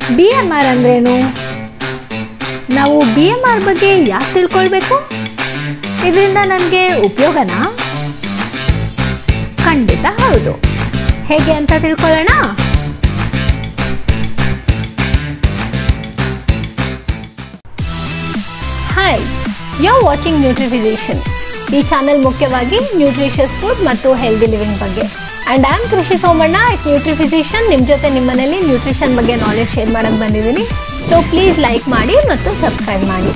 B M R ಅಂದ್ರೇನು ನಾವು B M R ಬಗ್ಗೆ ಯಾಕೆ ತಿಳ್ಕೊಳ್ಬೇಕು ಇದರಿಂದ ನನಗೆ ಉಪಯೋಗನಾ ಖಂಡಿತ ಹೌದು ಹೇಗೆ ಅಂತ ತಿಳ್ಕೊಳ್ಳೋಣ ಹಾಯ್ ಯು ವಾಚಿಂಗ್ ನ್ಯೂಟ್ರಿಫಿಸೇಷನ್ ಈ ಚಾನೆಲ್ ಮುಖ್ಯವಾಗಿ ನ್ಯೂಟ್ರಿಷಿಯಸ್ ಫುಡ್ ಮತ್ತು ಹೆಲ್ದಿ ಲಿವಿಂಗ್ ಬಗ್ಗೆ and am Krishi Somanna it ನ್ಯೂಟ್ರಿಫಿಸೇಷನ್ ನಿಮ್ಮ ಜೊತೆ ನಿಮ್ಮ ಮನೇಲಿ ನ್ಯೂಟ್ರಿಷನ್ ಬಗ್ಗೆ ನಾಲೆಜ್ ಶೇರ್ ಮಾಡೋಕ್ಕೆ ಬಂದಿದ್ದೀನಿ ಸೊ ಪ್ಲೀಸ್ ಲೈಕ್ ಮಾಡಿ ಮತ್ತು ಸಬ್ಸ್ಕ್ರೈಬ್ ಮಾಡಿ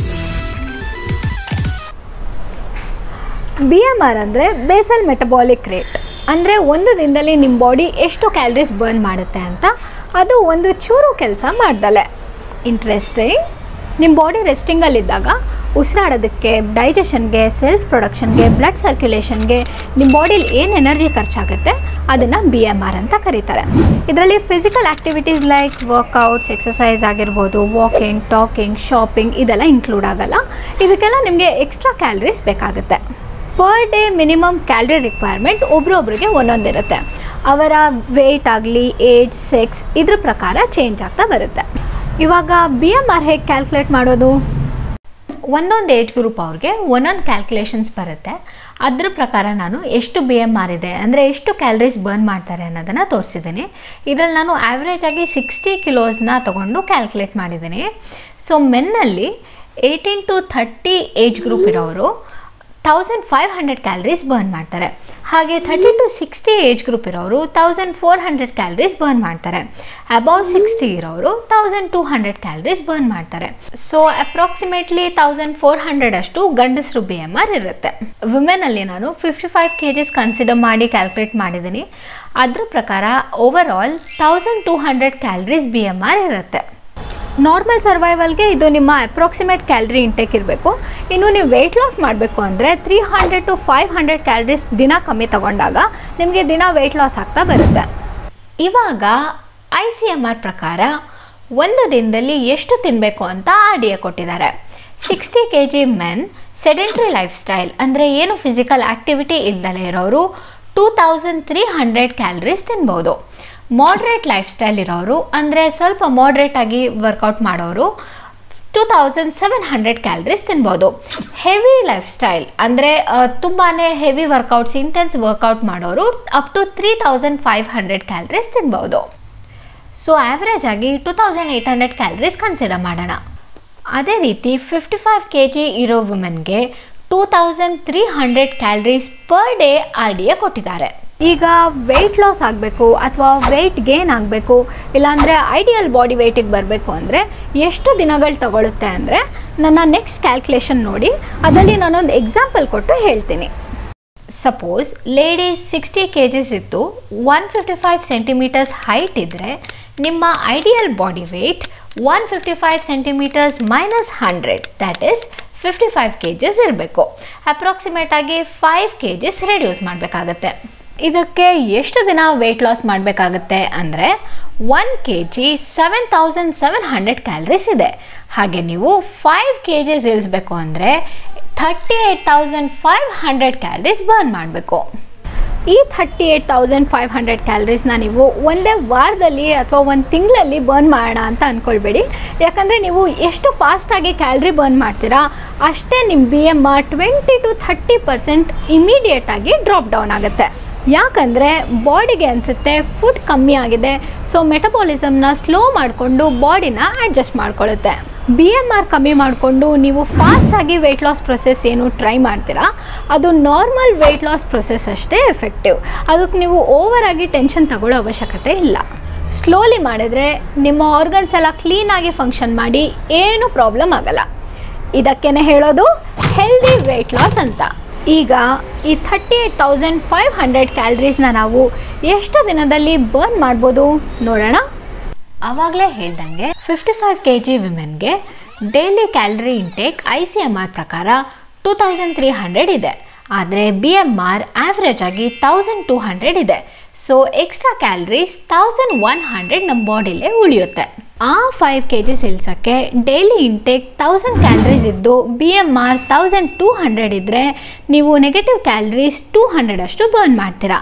ಬಿ ಎಮ್ ಆರ್ ಅಂದರೆ ಬೇಸಲ್ ಮೆಟಬಾಲಿಕ್ ರೇಟ್ ಅಂದರೆ ಒಂದು ದಿನದಲ್ಲಿ ನಿಮ್ಮ ಬಾಡಿ ಎಷ್ಟು ಕ್ಯಾಲರೀಸ್ ಬರ್ನ್ ಮಾಡುತ್ತೆ ಅಂತ ಅದು ಒಂದು ಚೂರು ಕೆಲಸ ಮಾಡ್ದಲೆ ಇಂಟ್ರೆಸ್ಟಿಂಗ್ ನಿಮ್ಮ ಬಾಡಿ ರೆಸ್ಟಿಂಗಲ್ಲಿದ್ದಾಗ ಉಸಿರಾಡೋದಕ್ಕೆ ಡೈಜೆಷನ್ಗೆ ಸೆಲ್ಸ್ ಪ್ರೊಡಕ್ಷನ್ಗೆ ಬ್ಲಡ್ ಸರ್ಕ್ಯುಲೇಷನ್ಗೆ ನಿಮ್ಮ ಬಾಡಿಲಿ ಏನು ಎನರ್ಜಿ ಖರ್ಚಾಗುತ್ತೆ ಅದನ್ನು ಬಿ ಎಮ್ ಆರ್ ಅಂತ ಕರೀತಾರೆ ಇದರಲ್ಲಿ physical activities like workouts exercise ಆಗಿರ್ಬೋದು ವಾಕಿಂಗ್ ಟಾಕಿಂಗ್ ಶಾಪಿಂಗ್ ಇದೆಲ್ಲ ಇನ್ಕ್ಲೂಡ್ ಆಗಲ್ಲ ಇದಕ್ಕೆಲ್ಲ ನಿಮಗೆ ಎಕ್ಸ್ಟ್ರಾ ಕ್ಯಾಲರೀಸ್ ಬೇಕಾಗುತ್ತೆ per day minimum calorie requirement ಒಬ್ರೊಬ್ರಿಗೆ ಒಂದೊಂದಿರುತ್ತೆ ಅವರ ವೆಯ್ಟ್ ಆಗಲಿ ಏಜ್ ಸೆಕ್ಸ್ ಇದ್ರ ಪ್ರಕಾರ ಚೇಂಜ್ ಆಗ್ತಾ ಬರುತ್ತೆ ಇವಾಗ ಬಿ ಎಮ್ ಆರ್ ಹೇಗೆ ಕ್ಯಾಲ್ಕುಲೇಟ್ ಮಾಡೋದು ಒಂದೊಂದು ಏಜ್ ಗ್ರೂಪ್ ಅವ್ರಿಗೆ ಒಂದೊಂದು ಕ್ಯಾಲ್ಕುಲೇಷನ್ಸ್ ಬರುತ್ತೆ ಅದ್ರ ಪ್ರಕಾರ ನಾನು ಎಷ್ಟು ಬಿ ಎಮ್ ಆರ್ ಇದೆ ಅಂದರೆ ಎಷ್ಟು ಕ್ಯಾಲರೀಸ್ ಬರ್ನ್ ಮಾಡ್ತಾರೆ ಅನ್ನೋದನ್ನು ತೋರಿಸಿದ್ದೀನಿ ಇದರಲ್ಲಿ ನಾನು ಆ್ಯಾವ್ರೇಜ್ ಆಗಿ ಸಿಕ್ಸ್ಟಿ ಕಿಲೋಸ್ನ ತೊಗೊಂಡು ಕ್ಯಾಲ್ಕುಲೇಟ್ ಮಾಡಿದ್ದೀನಿ ಸೊ ಮೆನ್ನಲ್ಲಿ eighteen to thirty age group ಇರೋರು thousand five hundred calories burn ಮಾಡ್ತಾರೆ ಹಾಗೆ thirty to sixty age group ಇರೋರು thousand four hundred calories burn ಮಾಡ್ತಾರೆ ಅಬೌವ್ ಸಿಕ್ಸ್ಟಿ ಇರೋರು thousand two hundred calories burn ಮಾಡ್ತಾರೆ so approximately thousand four hundred ಅಷ್ಟು ಗಂಡಸರು B M R ಇರುತ್ತೆ ವುಮೆನಲ್ಲಿ ನಾನು fifty five K Gs consider ಮಾಡಿ ಕ್ಯಾಲ್ಕುಲೇಟ್ ಮಾಡಿದ್ದೀನಿ ಅದ್ರ ಪ್ರಕಾರ overall thousand two hundred calories B M R ಇರುತ್ತೆ ನಾರ್ಮಲ್ ಸರ್ವೈವಲ್ಗೆ ಇದು ನಿಮ್ಮ ಅಪ್ರಾಕ್ಸಿಮೇಟ್ ಕ್ಯಾಲರಿ ಇಂಟೇಕ್ ಇರಬೇಕು ಇನ್ನು ನೀವು ವೆಯ್ಟ್ ಲಾಸ್ ಮಾಡಬೇಕು ಅಂದರೆ three hundred to five hundred calories ದಿನ ಕಮ್ಮಿ ತಗೊಂಡಾಗ ನಿಮಗೆ ದಿನ ವೆಯ್ಟ್ ಲಾಸ್ ಆಗ್ತಾ ಬರುತ್ತೆ ಇವಾಗ ಐ ಸಿ ಎಮ್ ಆರ್ ಪ್ರಕಾರ ಒಂದು ದಿನದಲ್ಲಿ ಎಷ್ಟು ತಿನ್ನಬೇಕು ಅಂತ ಆರ್ ಡಿ ಎ ಕೊಟ್ಟಿದ್ದಾರೆ sixty K G men sedentary lifestyle ಅಂದರೆ ಏನು ಫಿಸಿಕಲ್ ಆ್ಯಕ್ಟಿವಿಟಿ ಇಲ್ದಲೇ ಇರೋರು two thousand three hundred calories ತಿನ್ಬೋದು ಮಾಡ್ರೇಟ್ ಲೈಫ್ ಸ್ಟೈಲ್ ಇರೋರು ಅಂದರೆ ಸ್ವಲ್ಪ ಮಾಡ್ರೇಟ್ ಆಗಿ ವರ್ಕೌಟ್ ಮಾಡೋರು two thousand seven hundred calories ತಿನ್ಬೋದು ಹೆವಿ ಲೈಫ್ ಸ್ಟೈಲ್ ಅಂದರೆ ತುಂಬಾ ಹೆವಿ ವರ್ಕೌಟ್ಸ್ ಇಂಟೆನ್ಸ್ ವರ್ಕೌಟ್ ಮಾಡೋರು up to three thousand five hundred calories ತಿನ್ಬೋದು ಸೊ ಆ್ಯಾವ್ರೇಜ್ ಆಗಿ two thousand eight hundred calories consider ಮಾಡೋಣ ಅದೇ ರೀತಿ ಫಿಫ್ಟಿ ಫೈವ್ ಕೆ ಜಿ ಇರೋ ವುಮೆನ್ಗೆ two thousand three hundred calories per day R D A ಕೊಟ್ಟಿದ್ದಾರೆ ಈಗ ವೆಯ್ಟ್ ಲಾಸ್ ಆಗಬೇಕು ಅಥವಾ ವೆಯ್ಟ್ ಗೇನ್ ಆಗಬೇಕು ಇಲ್ಲಾಂದರೆ ಐಡಿಯಲ್ ಬಾಡಿ ವೆಯ್ಟಿಗೆ ಬರಬೇಕು ಅಂದರೆ ಎಷ್ಟು ದಿನಗಳು ತಗೊಳುತ್ತೆ ಅಂದರೆ ನನ್ನ ನೆಕ್ಸ್ಟ್ ಕ್ಯಾಲ್ಕುಲೇಷನ್ ನೋಡಿ ಅದರಲ್ಲಿ ನಾನೊಂದು ಎಕ್ಸಾಂಪಲ್ ಕೊಟ್ಟು ಹೇಳ್ತೀನಿ suppose ladies sixty K Gs ಇತ್ತು one fifty five centimetres height ಇದ್ದರೆ ನಿಮ್ಮ ideal body weight one fifty five centimetres minus hundred that is fifty five K Gs ಇರಬೇಕು ಅಪ್ರಾಕ್ಸಿಮೇಟ್ ಆಗಿ ಫೈವ್ ಕೆ ಜಿಸ್ ರೆಡ್ಯೂಸ್ ಮಾಡಬೇಕಾಗತ್ತೆ ಇದಕ್ಕೆ ಎಷ್ಟು ದಿನ ವೆಯ್ಟ್ ಲಾಸ್ ಮಾಡಬೇಕಾಗತ್ತೆ ಅಂದರೆ one K G seven thousand seven hundred calories ಇದೆ ಹಾಗೆ ನೀವು ಫೈವ್ ಕೆ ಜಿಸ್ ಇಳಿಸ್ಬೇಕು ಅಂದರೆ thirty eight thousand five hundred calories burn ಮಾಡಬೇಕು ಈ thirty eight thousand five hundred ಕ್ಯಾಲರೀಸ್ನ ನೀವು ಒಂದೇ ವಾರದಲ್ಲಿ ಅಥವಾ ಒಂದು ತಿಂಗಳಲ್ಲಿ ಬರ್ನ್ ಮಾಡೋಣ ಅಂತ ಅಂದ್ಕೊಳ್ಬೇಡಿ ಯಾಕಂದರೆ ನೀವು ಎಷ್ಟು ಫಾಸ್ಟಾಗಿ ಕ್ಯಾಲ್ರಿ ಬರ್ನ್ ಮಾಡ್ತೀರಾ ಅಷ್ಟೇ ನಿಮ್ಮ B M R twenty to thirty percent ಇಮಿಡಿಯೇಟಾಗಿ ಡ್ರಾಪ್ ಡೌನ್ ಆಗುತ್ತೆ ಯಾಕಂದರೆ ಬಾಡಿಗೆ ಅನಿಸುತ್ತೆ ಫುಡ್ ಕಮ್ಮಿ ಆಗಿದೆ ಸೊ ಮೆಟಬಾಲಿಸಮ್ನ ಸ್ಲೋ ಮಾಡಿಕೊಂಡು ಬಾಡಿನ ಅಡ್ಜಸ್ಟ್ ಮಾಡ್ಕೊಳ್ಳುತ್ತೆ ಬಿ ಎಮ್ ಆರ್ ಕಮ್ಮಿ ಮಾಡಿಕೊಂಡು ನೀವು ಫಾಸ್ಟಾಗಿ ವೆಯ್ಟ್ ಲಾಸ್ ಪ್ರೊಸೆಸ್ ಏನು ಟ್ರೈ ಮಾಡ್ತೀರಾ ಅದು ನಾರ್ಮಲ್ ವೆಯ್ಟ್ ಲಾಸ್ ಪ್ರೊಸೆಸ್ ಅಷ್ಟೇ ಎಫೆಕ್ಟಿವ್ ಅದಕ್ಕೆ ನೀವು ಓವರ್ ಆಗಿ ಟೆನ್ಷನ್ ತಗೊಳ್ಳೋ ಅವಶ್ಯಕತೆ ಇಲ್ಲ ಸ್ಲೋಲಿ ಮಾಡಿದರೆ ನಿಮ್ಮ ಆರ್ಗನ್ಸ್ ಎಲ್ಲ ಕ್ಲೀನಾಗಿ ಫಂಕ್ಷನ್ ಮಾಡಿ ಏನೂ ಪ್ರಾಬ್ಲಮ್ ಆಗಲ್ಲ ಇದಕ್ಕೇನೆ ಹೇಳೋದು ಹೆಲ್ದಿ ವೆಯ್ಟ್ ಲಾಸ್ ಅಂತ ಈಗ ಈ thirty eight thousand five hundred ಕ್ಯಾಲರೀಸ್ನ ನಾವು ಎಷ್ಟು ದಿನದಲ್ಲಿ ಬರ್ನ್ ಮಾಡ್ಬೋದು ನೋಡೋಣ ಆವಾಗಲೇ ಹೇಳ್ದಂಗೆ ಫಿಫ್ಟಿ ಫೈವ್ ಕೆ ಜಿ ವಿಮೆನ್ಗೆ daily calorie intake I C M R ಪ್ರಕಾರ ಟೂ ತೌಸಂಡ್ ತ್ರೀ ಹಂಡ್ರೆಡ್ ಇದೆ ಆದರೆ ಬಿ ಎಮ್ ಆರ್ ಆ್ಯಾವ್ರೇಜ್ ಆಗಿ ತೌಸಂಡ್ ಟೂ ಹಂಡ್ರೆಡ್ ಇದೆ so extra calories thousand one hundred ನಮ್ಮ ಬಾಡಿಲೇ ಉಳಿಯುತ್ತೆ ಆ ಫೈವ್ ಕೆ ಜಿಸ್ ಇಳ್ಸೋಕ್ಕೆ ಡೈಲಿ ಇಂಟೇಕ್ ತೌಸಂಡ್ ಕ್ಯಾಲರೀಸ್ ಇದ್ದು B M R thousand two hundred ಇದ್ದರೆ ನೀವು ನೆಗೆಟಿವ್ ಕ್ಯಾಲರೀಸ್ ಟೂ ಹಂಡ್ರೆಡ್ ಅಷ್ಟು ಬರ್ನ್ ಮಾಡ್ತೀರಾ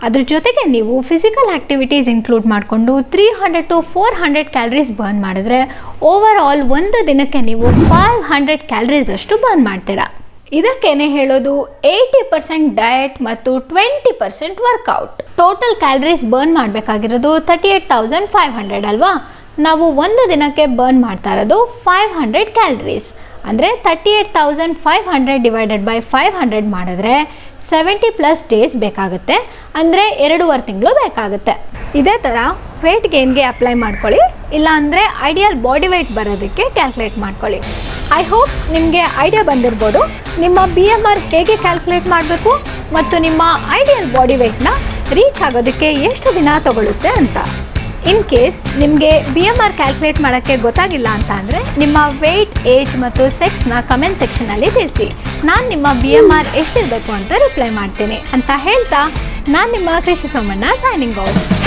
ಅದ್ರ ಜೊತೆಗೆ ನೀವು ಫಿಸಿಕಲ್ ಆ್ಯಕ್ಟಿವಿಟೀಸ್ ಇನ್ಕ್ಲೂಡ್ ಮಾಡಿಕೊಂಡು three hundred to four hundred calories burn ಮಾಡಿದ್ರೆ ಓವರ್ ಆಲ್ ಒಂದು ದಿನಕ್ಕೆ ನೀವು ಫೈವ್ ಹಂಡ್ರೆಡ್ ಕ್ಯಾಲರೀಸ್ ಅಷ್ಟು ಬರ್ನ್ ಮಾಡ್ತೀರಾ ಇದಕ್ಕೇನೆ ಹೇಳೋದು ಏಯ್ಟಿ ಪರ್ಸೆಂಟ್ ಡಯಟ್ ಮತ್ತು twenty percent workout total calories burn ಮಾಡಬೇಕಾಗಿರೋದು thirty eight thousand five hundred ಅಲ್ವಾ ನಾವು ಒಂದು ದಿನಕ್ಕೆ ಬರ್ನ್ ಮಾಡ್ತಾ ಇರೋದು ಫೈವ್ ಹಂಡ್ರೆಡ್ ಕ್ಯಾಲರೀಸ್ ಅಂದರೆ thirty eight thousand five hundred divided by five hundred ಮಾಡಿದ್ರೆ ಸೆವೆಂಟಿ ಪ್ಲಸ್ ಡೇಸ್ ಬೇಕಾಗುತ್ತೆ ಅಂದರೆ ಎರಡೂವರೆ ತಿಂಗಳು ಬೇಕಾಗುತ್ತೆ ಇದೇ ಥರ ವೆಯ್ಟ್ ಗೇನ್ಗೆ ಅಪ್ಲೈ ಮಾಡ್ಕೊಳ್ಳಿ ಇಲ್ಲ ಅಂದರೆ ಐಡಿಯಲ್ ಬಾಡಿ ವೆಯ್ಟ್ ಬರೋದಕ್ಕೆ ಕ್ಯಾಲ್ಕುಲೇಟ್ ಮಾಡ್ಕೊಳ್ಳಿ ಐ ಹೋಪ್ ನಿಮಗೆ ಐಡಿಯಾ ಬಂದಿರ್ಬೋದು ನಿಮ್ಮ ಬಿ ಎಮ್ ಆರ್ ಹೇಗೆ ಕ್ಯಾಲ್ಕುಲೇಟ್ ಮಾಡಬೇಕು ಮತ್ತು ನಿಮ್ಮ ಐಡಿಯಲ್ ಬಾಡಿ ವೆಯ್ಟ್ನ ರೀಚ್ ಆಗೋದಕ್ಕೆ ಎಷ್ಟು ದಿನ ತಗೊಳ್ಳುತ್ತೆ ಅಂತ ಇನ್ ಕೇಸ್ ನಿಮಗೆ ಬಿ ಎಮ್ ಆರ್ ಕ್ಯಾಲ್ಕುಲೇಟ್ ಮಾಡೋಕ್ಕೆ ಗೊತ್ತಾಗಿಲ್ಲ ಅಂತ ಅಂದರೆ ನಿಮ್ಮ ವೆಯ್ಟ್ ಏಜ್ ಮತ್ತು ಸೆಕ್ಸ್ನ ಕಮೆಂಟ್ ಸೆಕ್ಷನಲ್ಲಿ ತಿಳಿಸಿ ನಾನು ನಿಮ್ಮ ಬಿ ಎಮ್ ಆರ್ ಎಷ್ಟಿರಬೇಕು ಅಂತ ರಿಪ್ಲೈ ಮಾಡ್ತೀನಿ ಅಂತ ಹೇಳ್ತಾ ನಾನು ನಿಮ್ಮ ಕೃಷಿ ಸೋಮಣ್ಣ ಸೈನಿಂಗ್ ಔಟ್